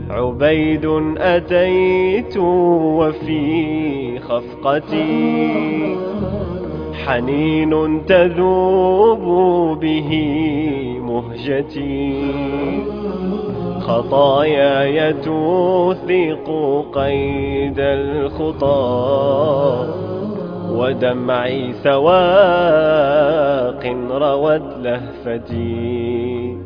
عبيد أتيت وفي خفقتي حنين تذوب به مهجتي خطاياي توثق قيد الخطى ودمعي سواق روت لهفتي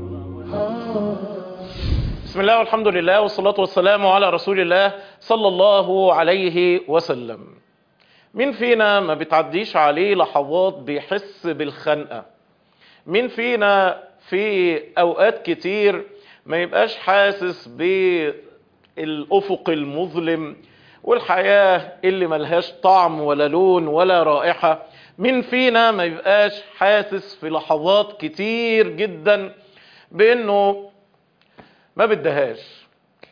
بسم الله والحمد لله والصلاة والسلام على رسول الله صلى الله عليه وسلم مين فينا ما بتعديش عليه لحظات بيحس بالخنقة مين فينا في أوقات كتير ما يبقاش حاسس بالأفق المظلم والحياة اللي ملهاش طعم ولا لون ولا رائحة مين فينا ما يبقاش حاسس في لحظات كتير جدا بأنه ما بدهاش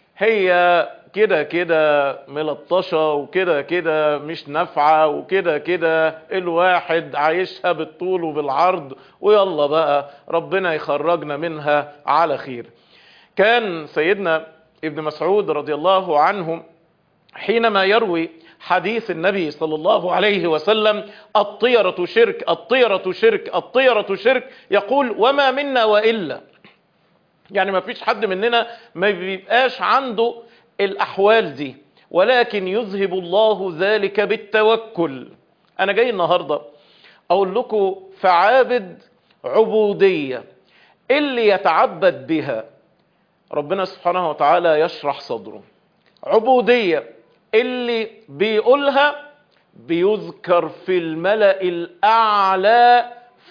هي كده كده ملطشة وكده كده مش نافعة وكده كده الواحد عايشها بالطول وبالعرض ويلا بقى ربنا يخرجنا منها على خير كان سيدنا ابن مسعود رضي الله عنه حينما يروي حديث النبي صلى الله عليه وسلم الطيرة شرك الطيرة شرك الطيرة شرك يقول وما منا وإلا يعني ما فيش حد مننا ما بيبقاش عنده الأحوال دي ولكن يذهب الله ذلك بالتوكل أنا جاي النهاردة أقول لكم فعابد عبودية اللي يتعبد بها ربنا سبحانه وتعالى يشرح صدره عبودية اللي بيقولها بيذكر في الملأ الأعلى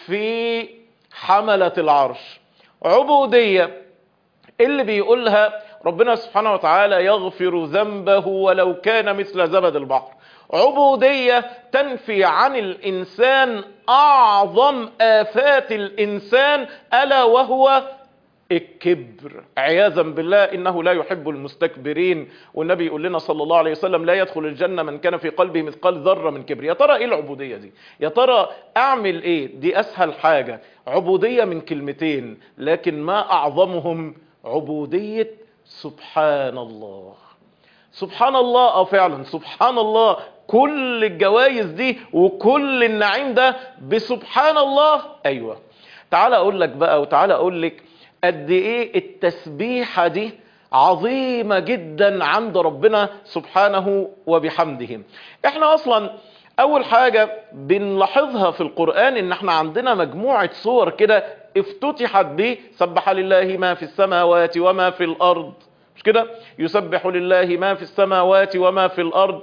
في حملة العرش عبودية اللي بيقولها ربنا سبحانه وتعالى يغفر ذنبه ولو كان مثل زبد البحر عبودية تنفي عن الإنسان أعظم آفات الإنسان ألا وهو الكبر عياذا بالله إنه لا يحب المستكبرين والنبي يقول لنا صلى الله عليه وسلم لا يدخل الجنة من كان في قلبه مثقال ذرة من كبر يا ترى إيه العبودية دي يا ترى أعمل إيه دي أسهل حاجة عبودية من كلمتين لكن ما أعظمهم عبودية سبحان الله سبحان الله اه فعلا سبحان الله كل الجوائز دي وكل النعيم ده بسبحان الله ايوه تعال اقول لك بقى وتعال اقول لك قد ايه التسبيحة دي عظيمة جدا عند ربنا سبحانه وبحمده احنا اصلا اول حاجة بنلاحظها في القرآن ان احنا عندنا مجموعة صور كده افتتحت به سبح لله ما في السماوات وما في الارض مش كده يسبح لله ما في السماوات وما في الارض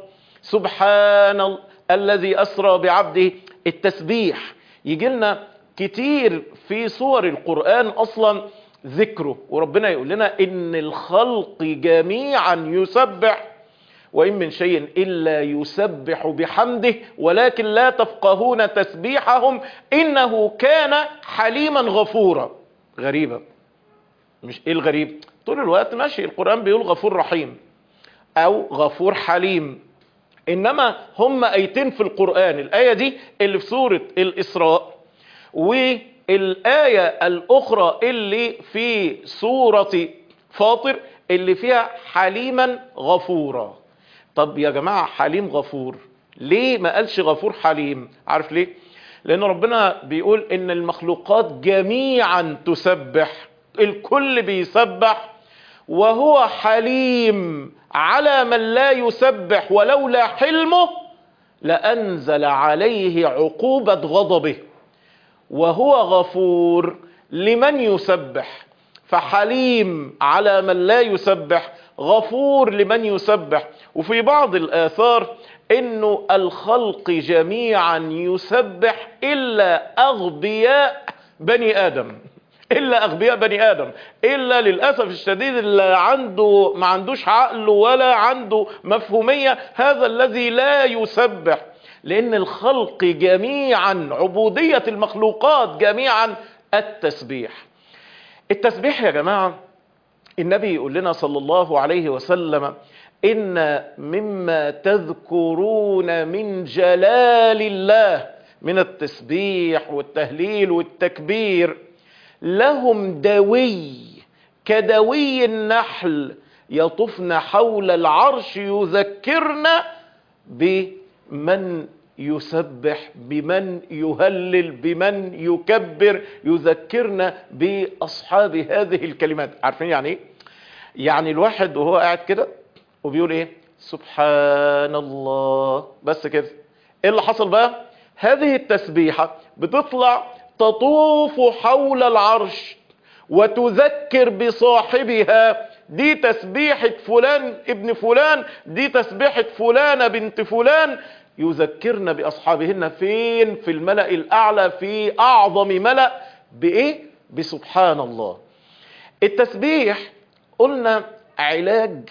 سبحان الذي اسرى بعبده التسبيح يجي لنا كتير في صور القرآن اصلا ذكره وربنا يقول لنا ان الخلق جميعا يسبح وإن من شيء إلا يسبح بحمده ولكن لا تفقهون تسبيحهم إنه كان حليما غفورا غريبة مش إيه الغريب طول الوقت ماشي القرآن بيقول غفور رحيم أو غفور حليم إنما هم آيتين في القرآن الآية دي اللي في سورة الإسراء والآية الأخرى اللي في سورة فاطر اللي فيها حليما غفورا طب يا جماعة حليم غفور ليه ما قالش غفور حليم عارف ليه لان ربنا بيقول ان المخلوقات جميعا تسبح الكل بيسبح وهو حليم على من لا يسبح ولولا حلمه لأنزل عليه عقوبة غضبه وهو غفور لمن يسبح فحليم على من لا يسبح غفور لمن يسبح وفي بعض الآثار انه الخلق جميعا يسبح الا اغبياء بني ادم الا اغبياء بني ادم الا للاسف الشديد اللي عنده ما عندوش عقل ولا عنده مفهوميه هذا الذي لا يسبح لان الخلق جميعا عبوديه المخلوقات جميعا التسبيح التسبيح يا جماعه النبي يقول لنا صلى الله عليه وسلم إن مما تذكرون من جلال الله من التسبيح والتهليل والتكبير لهم دوي كدوي النحل يطفن حول العرش يذكرن بمن يسبح بمن يهلل بمن يكبر يذكرنا بأصحاب هذه الكلمات عارفين يعني ايه يعني الواحد وهو قاعد كده وبيقول ايه سبحان الله بس كده ايه اللي حصل بقى هذه التسبيحة بتطلع تطوف حول العرش وتذكر بصاحبها دي تسبيحة فلان ابن فلان دي تسبيحة فلانة بنت فلان يذكرن بأصحابهن فين في الملأ الأعلى في أعظم ملأ بإيه بسبحان الله التسبيح قلنا علاج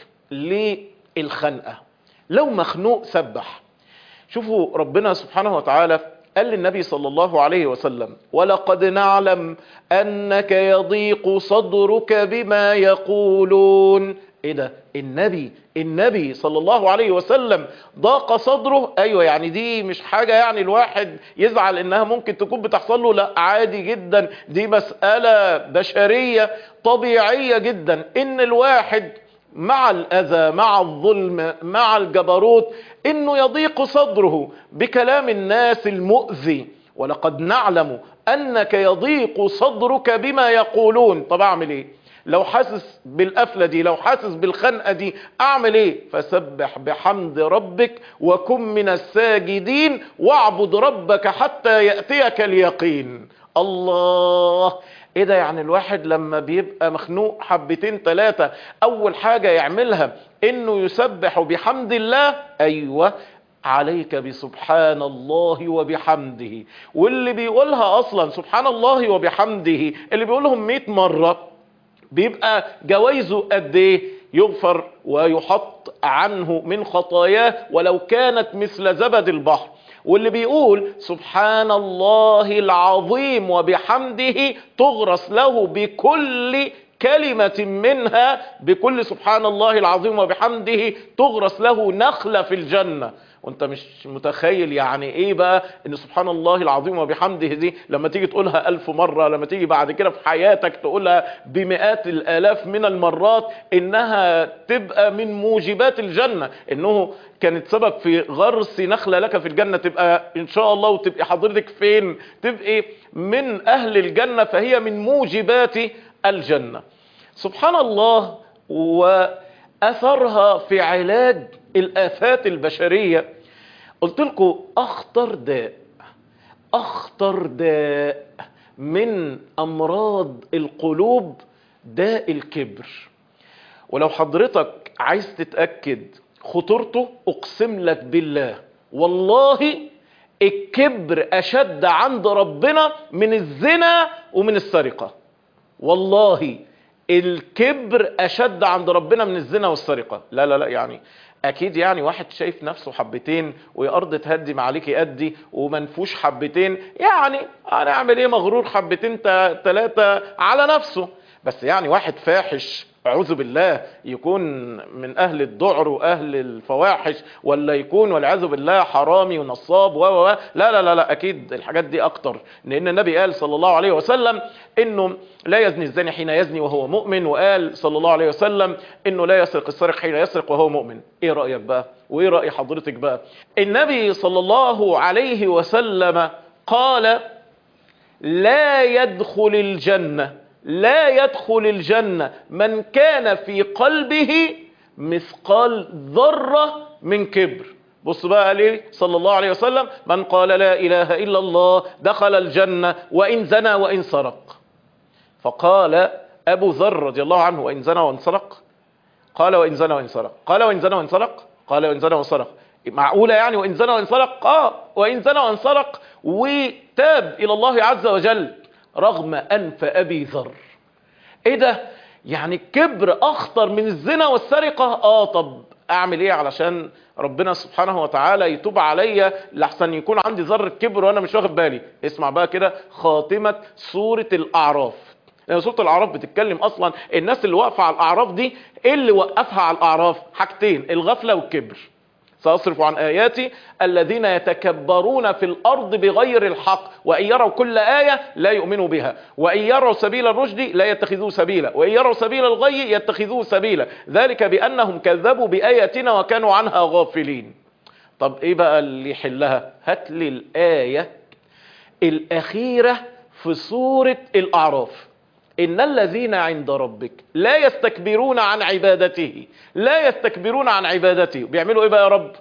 للخنقة لو مخنوق سبح شوفوا ربنا سبحانه وتعالى قال للنبي صلى الله عليه وسلم ولقد نعلم أنك يضيق صدرك بما يقولون ايه ده النبي النبي صلى الله عليه وسلم ضاق صدره ايوه يعني دي مش حاجة يعني الواحد يزعل انها ممكن تكون بتحصل له لا عادي جدا دي مسألة بشرية طبيعية جدا ان الواحد مع الاذى مع الظلم مع الجبروت انه يضيق صدره بكلام الناس المؤذي ولقد نعلم انك يضيق صدرك بما يقولون طب اعمل ايه لو حاسس بالقفلة دي لو حاسس بالخنقة دي اعمل ايه فسبح بحمد ربك وكن من الساجدين واعبد ربك حتى يأتيك اليقين الله ايه ده يعني الواحد لما بيبقى مخنوق حبتين ثلاثة اول حاجة يعملها انه يسبح بحمد الله ايوه عليك بسبحان الله وبحمده واللي بيقولها اصلا سبحان الله وبحمده اللي بيقولهم 100 مرة بيبقى جوائزه قد ايه يغفر ويحط عنه من خطاياه ولو كانت مثل زبد البحر واللي بيقول سبحان الله العظيم وبحمده تغرس له بكل كلمة منها بكل سبحان الله العظيم وبحمده تغرس له نخلة في الجنة وانت مش متخيل يعني ايه بقى ان سبحان الله العظيم وبحمده دي لما تيجي تقولها الف مرة لما تيجي بعد كده في حياتك تقولها بمئات الالاف من المرات انها تبقى من موجبات الجنة انه كانت سبب في غرس نخلة لك في الجنة تبقى ان شاء الله وتبقى حضرتك فين تبقى من اهل الجنة فهي من موجبات الجنة سبحان الله واثرها في علاج الآفات البشرية قلت لكم أخطر داء أخطر داء من أمراض القلوب داء الكبر ولو حضرتك عايز تتأكد خطورته أقسم لك بالله والله الكبر أشد عند ربنا من الزنا ومن السرقة والله الكبر أشد عند ربنا من الزنا والسرقة لا لا لا يعني اكيد يعني واحد شايف نفسه حبتين ويا ارض تهدي معاليكي ادي ومنفوش حبتين يعني انا اعمل ايه مغرور حبتين ثلاثة على نفسه بس يعني واحد فاحش اعوذ بالله يكون من اهل الذعر واهل الفواحش ولا يكون والعياذ بالله حرامي ونصاب و لا لا لا لا اكيد الحاجات دي اكتر لان النبي قال صلى الله عليه وسلم انه لا يزني الزاني حين يزني وهو مؤمن وقال صلى الله عليه وسلم انه لا يسرق السارق حين يسرق وهو مؤمن ايه رايك بقى وايه راي حضرتك بقى النبي صلى الله عليه وسلم قال لا يدخل الجنه لا يدخل الجنة من كان في قلبه مثقال ذرة من كبر بص بقى عليه صلى الله عليه وسلم من قال لا إله إلا الله دخل الجنة وإن زنى وإن سرق فقال أبو ذر رضي الله عنه وإن زنى وإن سرق قال وإن زنى وإن سرق قال وإن زنى وإن سرق قال وإن زنى وإن سرق معقولة يعني وإن زنى وإن سرق آه وإن زنى وإن سرق وتاب إلى الله عز وجل رغم أنف أبي ذر ايه ده يعني الكبر اخطر من الزنا والسرقة اه طب اعمل ايه علشان ربنا سبحانه وتعالى يتوب عليا لحسن يكون عندي ذرة كبر وانا مش واخد بالي اسمع بقى كده خاتمة سورة الاعراف لان سورة الاعراف بتتكلم اصلا الناس اللي واقفة على الاعراف دي ايه اللي وقفها على الاعراف حاجتين الغفلة والكبر سأصرف عن آياتي الذين يتكبرون في الأرض بغير الحق وإن يروا كل آية لا يؤمنوا بها وإن يروا سبيل الرشد لا يتخذوه سبيلا وإن يروا سبيل الغي يتخذوه سبيلا ذلك بأنهم كذبوا بآياتنا وكانوا عنها غافلين طب إيه بقى اللي يحلها هات لي الآية الأخيرة في سورة الأعراف إن الذين عند ربك لا يستكبرون عن عبادته لا يستكبرون عن عبادته بيعملوا إيه بقى يا رب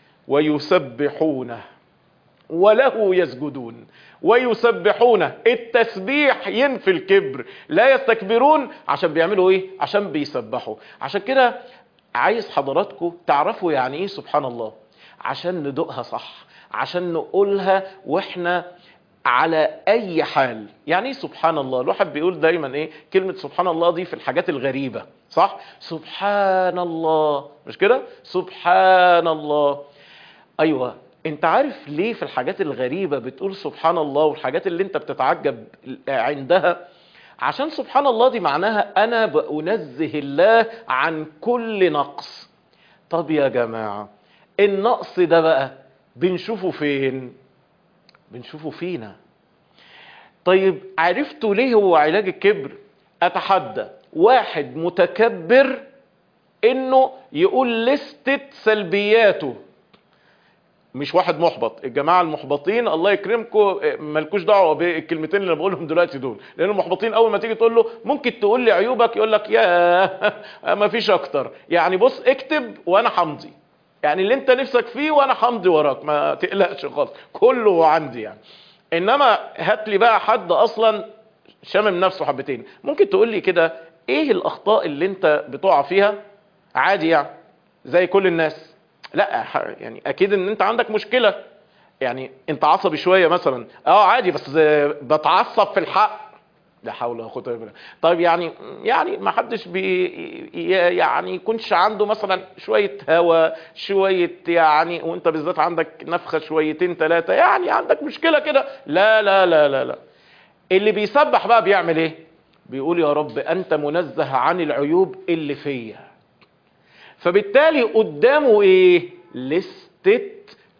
ويسبحونه وله يسجدون ويسبحونه التسبيح ينفي الكبر لا يستكبرون عشان بيعملوا ايه عشان بيسبحوا عشان كده عايز حضراتكم تعرفوا يعني ايه سبحان الله عشان ندوقها صح عشان نقولها واحنا على اي حال يعني ايه سبحان الله الواحد بيقول دايما ايه كلمة سبحان الله دي في الحاجات الغريبة صح سبحان الله مش كده سبحان الله ايوه انت عارف ليه في الحاجات الغريبة بتقول سبحان الله والحاجات اللي انت بتتعجب عندها عشان سبحان الله دي معناها انا بأنزه الله عن كل نقص طب يا جماعة النقص ده بقى بنشوفه فين بنشوفه فينا طيب عرفتوا ليه هو علاج الكبر اتحدى واحد متكبر انه يقول لستة سلبياته مش واحد محبط الجماعة المحبطين الله يكرمكم مالكوش دعوة بالكلمتين اللي بقولهم دلوقتي دول لان المحبطين اول ما تيجي تقول له ممكن تقول لي عيوبك يقول لك يا ما فيش اكتر يعني بص اكتب وانا حمضي يعني اللي انت نفسك فيه وانا حمضي وراك ما تقلقش خالص كله عندي يعني انما هات لي بقى حد اصلا شامم نفسه حبتين ممكن تقول لي كده ايه الاخطاء اللي انت بتقع فيها عادي يعني زي كل الناس لا يعني اكيد ان انت عندك مشكلة يعني انت عصبي شوية مثلا اه عادي بس بتعصب في الحق لا حول ولا قوه الا بالله طيب يعني يعني ما حدش بي يعني يكونش عنده مثلا شويه هوا شويه يعني وانت بالذات عندك نفخه شويتين ثلاثه يعني عندك مشكله كده لا لا لا لا لا اللي بيسبح بقى بيعمل ايه بيقول يا رب انت منزه عن العيوب اللي فيا فبالتالي قدامه ايه لستة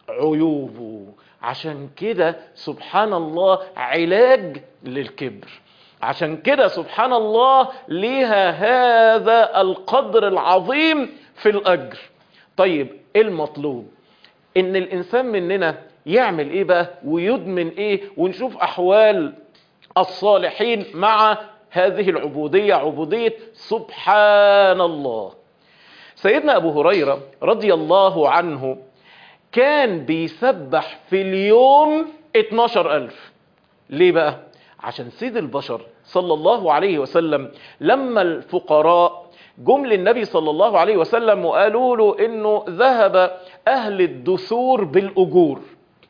عيوبه عشان كده سبحان الله علاج للكبر عشان كده سبحان الله ليها هذا القدر العظيم في الأجر طيب ايه المطلوب ان الانسان مننا يعمل ايه بقى ويدمن ايه ونشوف احوال الصالحين مع هذه العبودية عبودية سبحان الله سيدنا ابو هريرة رضي الله عنه كان بيسبح في اليوم 12 ألف ليه بقى عشان سيد البشر صلى الله عليه وسلم لما الفقراء جم للنبي صلى الله عليه وسلم وقالوا له انه ذهب اهل الدثور بالاجور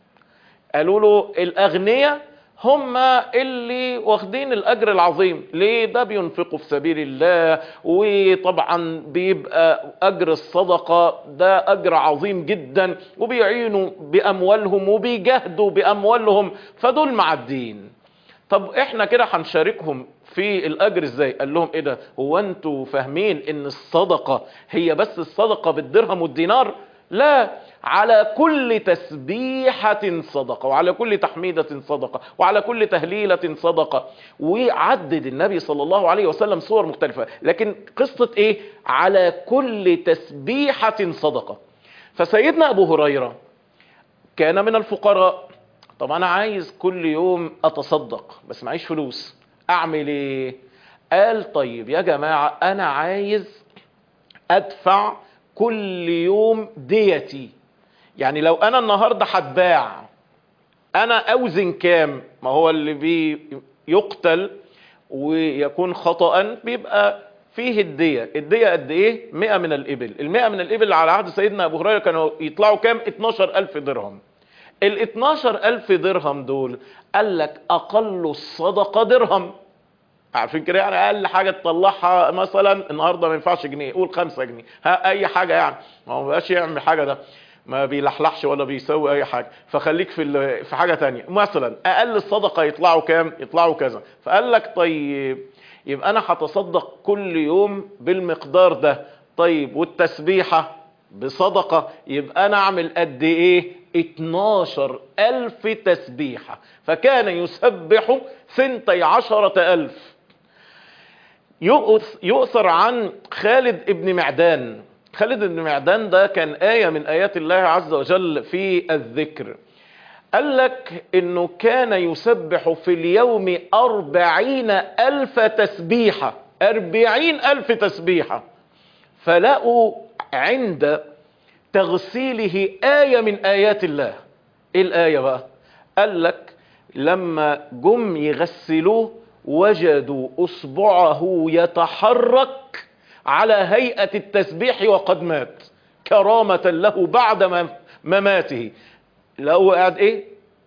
قالوا له الاغنياء هم اللي واخدين الاجر العظيم ليه ده بينفقوا في سبيل الله وطبعا بيبقى اجر الصدقة ده اجر عظيم جدا وبيعينوا باموالهم وبيجاهدوا باموالهم فدول معدين طب احنا كده هنشاركهم في الاجر ازاي قال لهم ايه ده هو انتوا فاهمين ان الصدقة هي بس الصدقة بالدرهم والدينار لا على كل تسبيحة صدقة وعلى كل تحميدة صدقة وعلى كل تهليلة صدقة وعدد النبي صلى الله عليه وسلم صور مختلفة لكن قصة ايه على كل تسبيحة صدقة فسيدنا ابو هريرة كان من الفقراء طب انا عايز كل يوم اتصدق بس معيش فلوس اعمل ايه قال طيب يا جماعة انا عايز ادفع كل يوم ديتي يعني لو انا النهاردة هتباع انا اوزن كام ما هو اللي بيقتل ويكون خطأ بيبقى فيه الدية الدية قد ايه 100 من الابل المئة من الابل على عهد سيدنا ابو هريرة كانوا يطلعوا كام 12 الف درهم ال 12 الف درهم دول قال لك اقل الصدقة درهم عارفين كده يعني اقل حاجه تطلعها مثلا النهارده ما ينفعش جنيه قول 5 جنيه ها اي حاجه يعني ما هو بقاش يعمل حاجه ده ما بيلحلحش ولا بيسوي اي حاجه فخليك في في حاجه تانية مثلا اقل الصدقه يطلعوا كام يطلعوا كذا فقال لك طيب يبقى انا هتصدق كل يوم بالمقدار ده طيب والتسبيحه بصدقة يبقى أنا أعمل قد إيه 12 ألف تسبيحة فكان يسبح ثنتي عشرة ألف يؤث- يؤثر عن خالد ابن معدان خالد بن معدان ده كان آية من آيات الله عز وجل في الذكر قال لك انه كان يسبح في اليوم أربعين ألف تسبيحة أربعين ألف تسبيحة فلقوا عند تغسيله آية من آيات الله ايه الآية بقى قال لك لما جم يغسلوه وجدوا أصبعه يتحرك على هيئة التسبيح وقد مات كرامة له بعد ما- مماته لو قاعد ايه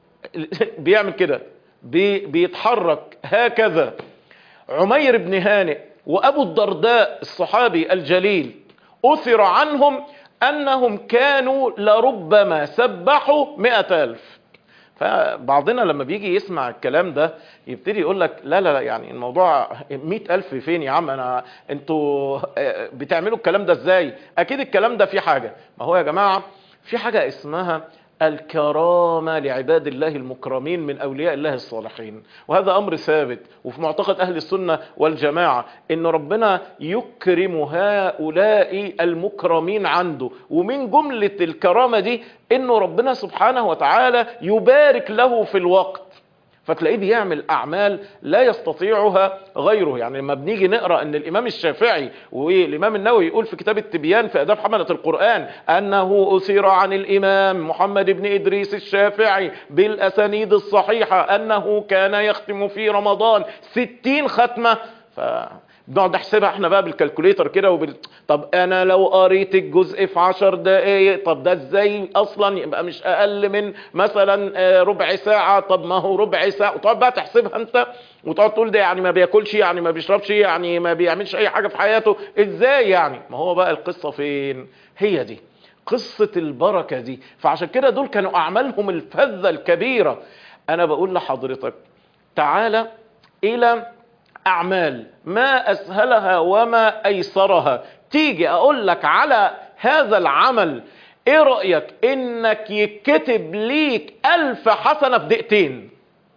بيعمل كده بي بيتحرك هكذا عمير بن هانئ وابو الدرداء الصحابي الجليل اثر عنهم انهم كانوا لربما سبحوا مئة الف فبعضنا لما بيجي يسمع الكلام ده يبتدي يقول لك لا لا لا يعني الموضوع مئة ألف فين يا عم أنا أنتوا آه، بتعملوا الكلام ده إزاي أكيد الكلام ده في حاجة ما هو يا جماعة في حاجة اسمها الكرامة لعباد الله المكرمين من أولياء الله الصالحين وهذا أمر ثابت وفي معتقد أهل السنة والجماعة إن ربنا يكرم هؤلاء المكرمين عنده ومن جملة الكرامة دي إنه ربنا سبحانه وتعالى يبارك له في الوقت فتلاقيه بيعمل اعمال لا يستطيعها غيره يعني لما بنيجي نقرا ان الامام الشافعي والامام النووي يقول في كتاب التبيان في اداب حمله القران انه اثير عن الامام محمد بن ادريس الشافعي بالاسانيد الصحيحه انه كان يختم في رمضان ستين ختمه ف بنقعد نحسبها احنا بقى بالكالكوليتر كده وبال... طب انا لو قريت الجزء في عشر دقايق طب ده ازاي اصلا يبقى مش اقل من مثلا آه، ربع ساعة طب ما هو ربع ساعة وتقعد بقى تحسبها انت وتقعد تقول ده يعني ما بياكلش يعني ما بيشربش يعني ما بيعملش اي حاجة في حياته ازاي يعني ما هو بقى القصة فين هي دي قصة البركة دي فعشان كده دول كانوا اعمالهم الفذة الكبيرة انا بقول لحضرتك تعالى الى اعمال ما اسهلها وما ايسرها تيجي اقول لك على هذا العمل ايه رأيك انك يكتب ليك الف حسنة في دقيقتين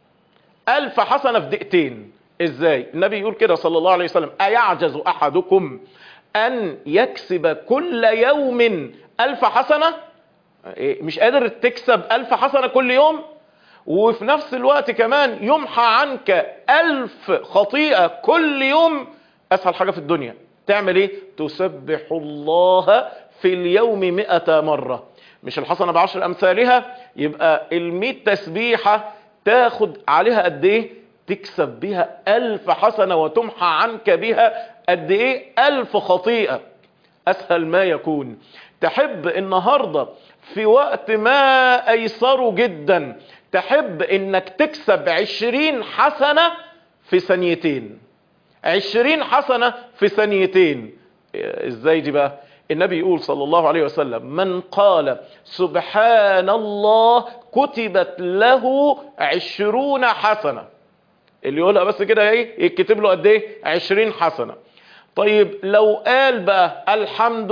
الف حسنة في دقيقتين ازاي النبي يقول كده صلى الله عليه وسلم ايعجز احدكم ان يكسب كل يوم الف حسنة إيه، مش قادر تكسب الف حسنة كل يوم وفي نفس الوقت كمان يمحى عنك ألف خطيئة كل يوم أسهل حاجة في الدنيا تعمل إيه؟ تسبح الله في اليوم مئة مرة مش الحسنة بعشر أمثالها يبقى المئة تسبيحة تاخد عليها قد إيه؟ تكسب بها ألف حسنة وتمحى عنك بها قد إيه؟ ألف خطيئة اسهل ما يكون تحب النهاردة في وقت ما ايسره جدا تحب انك تكسب عشرين حسنة في ثانيتين عشرين حسنة في ثانيتين إيه، ازاي دي بقى النبي يقول صلى الله عليه وسلم من قال سبحان الله كتبت له عشرون حسنة اللي يقولها بس كده ايه يكتب له قد ايه عشرين حسنة طيب لو قال بقى الحمد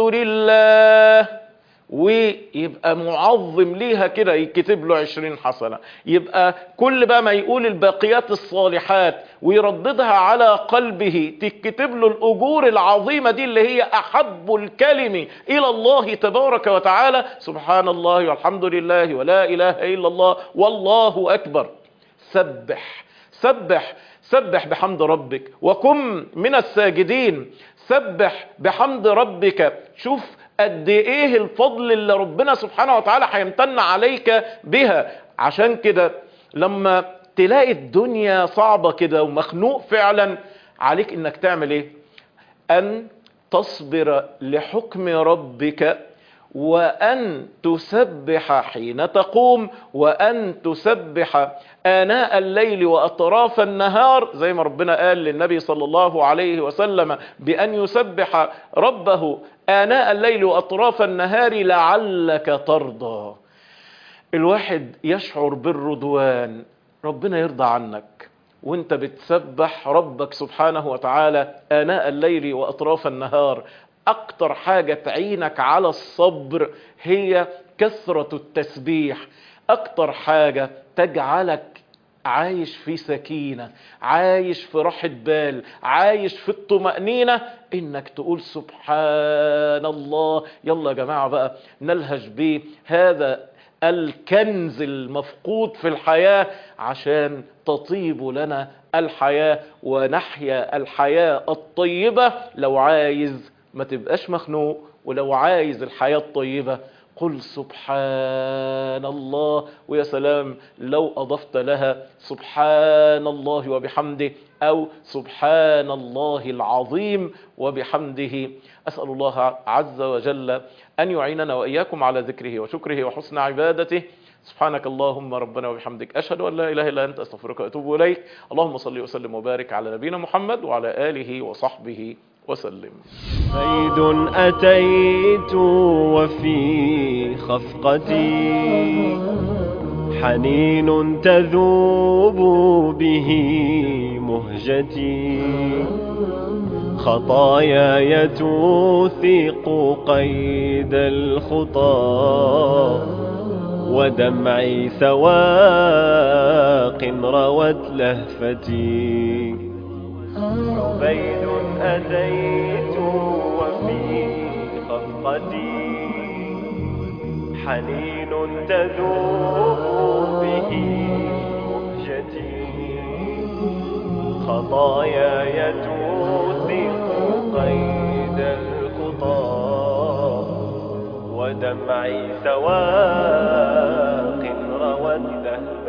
لله ويبقى معظم ليها كده يكتب له عشرين حسنة يبقى كل بقى ما يقول الباقيات الصالحات ويرددها على قلبه تكتب له الأجور العظيمة دي اللي هي أحب الكلم إلى الله تبارك وتعالى سبحان الله والحمد لله ولا إله إلا الله والله أكبر سبح سبح سبح بحمد ربك وكن من الساجدين سبح بحمد ربك شوف قد ايه الفضل اللي ربنا سبحانه وتعالى هيمتن عليك بها عشان كده لما تلاقي الدنيا صعبة كده ومخنوق فعلا عليك انك تعمل ايه ان تصبر لحكم ربك وأن تسبح حين تقوم وأن تسبح آناء الليل وأطراف النهار زي ما ربنا قال للنبي صلى الله عليه وسلم بأن يسبح ربه آناء الليل وأطراف النهار لعلك ترضى الواحد يشعر بالرضوان ربنا يرضى عنك وانت بتسبح ربك سبحانه وتعالى آناء الليل وأطراف النهار اكتر حاجة تعينك على الصبر هي كثرة التسبيح اكتر حاجة تجعلك عايش في سكينة عايش في راحة بال عايش في الطمأنينة انك تقول سبحان الله يلا يا جماعة بقى نلهج بيه هذا الكنز المفقود في الحياة عشان تطيب لنا الحياة ونحيا الحياة الطيبة لو عايز ما تبقاش مخنوق ولو عايز الحياة الطيبة قل سبحان الله ويا سلام لو أضفت لها سبحان الله وبحمده أو سبحان الله العظيم وبحمده أسأل الله عز وجل أن يعيننا وإياكم على ذكره وشكره وحسن عبادته سبحانك اللهم ربنا وبحمدك أشهد أن لا إله إلا أنت أستغفرك وأتوب إليك اللهم صل وسلم وبارك على نبينا محمد وعلى آله وصحبه وسلم زيد أتيت وفي خفقتي حنين تذوب به مهجتي خطاياي توثق قيد الخطى ودمعي سواق روت لهفتي عبيد أتيت وفي خفقتي حنين تذوب به مهجتي خطاياي توثق قيد الخطى ودمعي سواق روت لهفتي